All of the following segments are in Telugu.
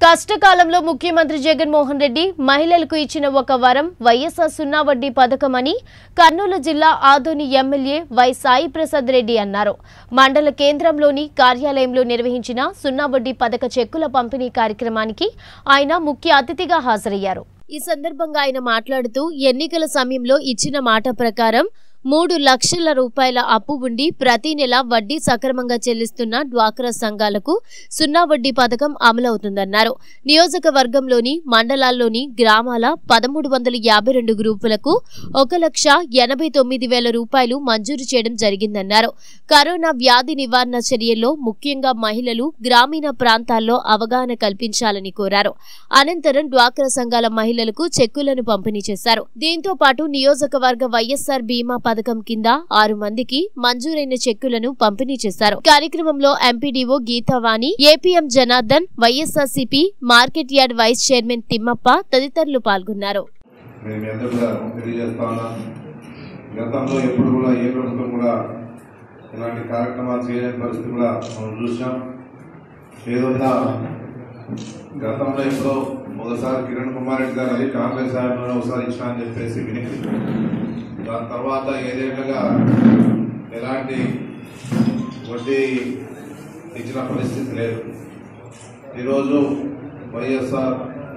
కష్టకాలంలో ముఖ్యమంత్రి జగన్మోహన్ రెడ్డి మహిళలకు ఇచ్చిన ఒక వరం వైఎస్ఆర్ సున్నా వడ్డీ పథకమని కర్నూలు జిల్లా ఆదోని ఎమ్మెల్యే వై సాయి ప్రసాద్ రెడ్డి అన్నారు మండల కేంద్రంలోని కార్యాలయంలో నిర్వహించిన సున్నా వడ్డీ పథక చెక్కుల పంపిణీ కార్యక్రమానికి ఆయన ముఖ్య అతిథిగా హాజరయ్యారు ఈ సందర్భంగా ఆయన మాట్లాడుతూ ఎన్నికల సమయంలో ఇచ్చిన మాట ప్రకారం మూడు లక్షల రూపాయల అప్పు ఉండి ప్రతి నెల వడ్డీ సక్రమంగా చెల్లిస్తున్న డ్వాక్రా సంఘాలకు సున్నా వడ్డీ పథకం అమలవుతుందన్నారు నియోజకవర్గంలోని మండలాల్లోని గ్రామాల పదమూడు వందల యాభై రెండు గ్రూపులకు ఒక లక్ష ఎనభై తొమ్మిది వేల రూపాయలు మంజూరు చేయడం జరిగిందన్నారు కరోనా వ్యాధి నివారణ చర్యల్లో ముఖ్యంగా మహిళలు గ్రామీణ ప్రాంతాల్లో అవగాహన కల్పించాలని కోరారు అనంతరం డ్వాక్రా సంఘాల మహిళలకు చెక్కులను పంపిణీ చేశారు దీంతో పాటు నియోజకవర్గ వైఎస్ఆర్ బీమా పథకం కింద ఆరు మందికి మంజూరైన చెక్కులను పంపిణీ చేశారు కార్యక్రమంలో MPDO Geethavani APM Janardhan YSRCP market yard vice chairman Thimmappa తదితరులు పాల్గొన్నారు మేము మీ అందరూ కూడా తెలియజేస్తా ఉన్నాం గతంలో ఎప్పుడు కూడా ఏ ప్రభుత్వం కూడా ఇలాంటి కార్యక్రమాలు చేయలేని పరిస్థితి కూడా మనం చూసాం ఏదన్నా గతంలో ఎప్పుడో ఒకసారి కిరణ్ కుమార్ రెడ్డి గారు అది కాంగ్రెస్ ఆయనలోనే ఒకసారి ఇచ్చిన అని చెప్పేసి విని దాని తర్వాత ఏదేళ్ళగా ఎలాంటి వడ్డీ ఇచ్చిన పరిస్థితి లేదు ఈరోజు వైఎస్ఆర్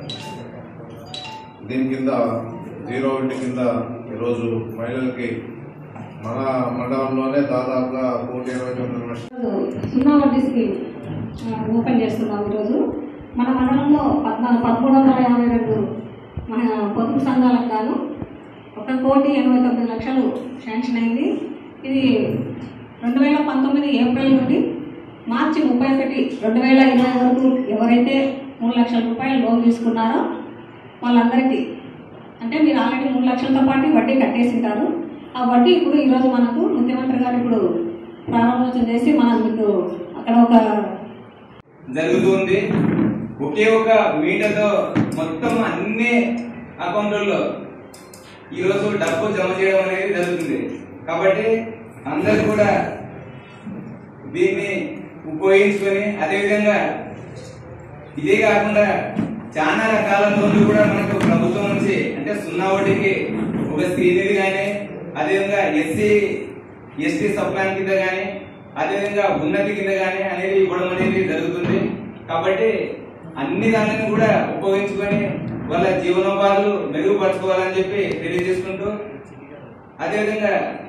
దీని కింద జీరో వడ్డీ కింద ఈరోజు మహిళలకి మన మండలంలోనే దాదాపుగా కోటి ఇరవై తొమ్మిది లక్షల సున్నా వడ్డీ స్కీమ్ ఆ, ఓపెన్ చేస్తున్నాం ఈరోజు మన మండలంలో పద్నాలుగు పదమూడు వందల యాభై రెండు మన పొదుపు సంఘాలకు గాను ఒక కోటి ఎనభై తొమ్మిది లక్షలు శాంక్షన్ అయింది ఇది రెండు వేల పంతొమ్మిది ఏప్రిల్ నుండి మార్చి ముప్పై ఒకటి రెండు వేల ఇరవై వరకు ఎవరైతే మూడు లక్షల రూపాయలు లోన్ తీసుకున్నారో వాళ్ళందరికీ అంటే మీరు ఆల్రెడీ మూడు లక్షలతో పాటు వడ్డీ కట్టేసింటారు ఆ వడ్డీ ఇప్పుడు ఈరోజు మనకు ముఖ్యమంత్రి గారు ఇప్పుడు ప్రారంభోత్సవం చేసి మనం మీకు అక్కడ ఒక జరుగుతుంది ఒకే ఒక మీటర్తో మొత్తం అన్ని అకౌంట్లలో ఈరోజు డబ్బు జమ చేయడం అనేది జరుగుతుంది కాబట్టి అందరూ కూడా దీన్ని ఉపయోగించుకొని అదేవిధంగా ఇదే కాకుండా చాలా రకాల లోన్లు కూడా మనకు ప్రభుత్వం నుంచి అంటే సున్నా వడ్డీకి ఒక శ్రీనిధి కానీ అదేవిధంగా ఎస్సీ ఎస్టీ సప్లాన్ కింద కానీ అదేవిధంగా ఉన్నతి కింద కానీ అనేది ఇవ్వడం అనేది జరుగుతుంది కాబట్టి అన్ని దానిని కూడా ఉపయోగించుకొని వాళ్ళ జీవనోపాధులు మెరుగుపరచుకోవాలని చెప్పి తెలియజేసుకుంటూ అదేవిధంగా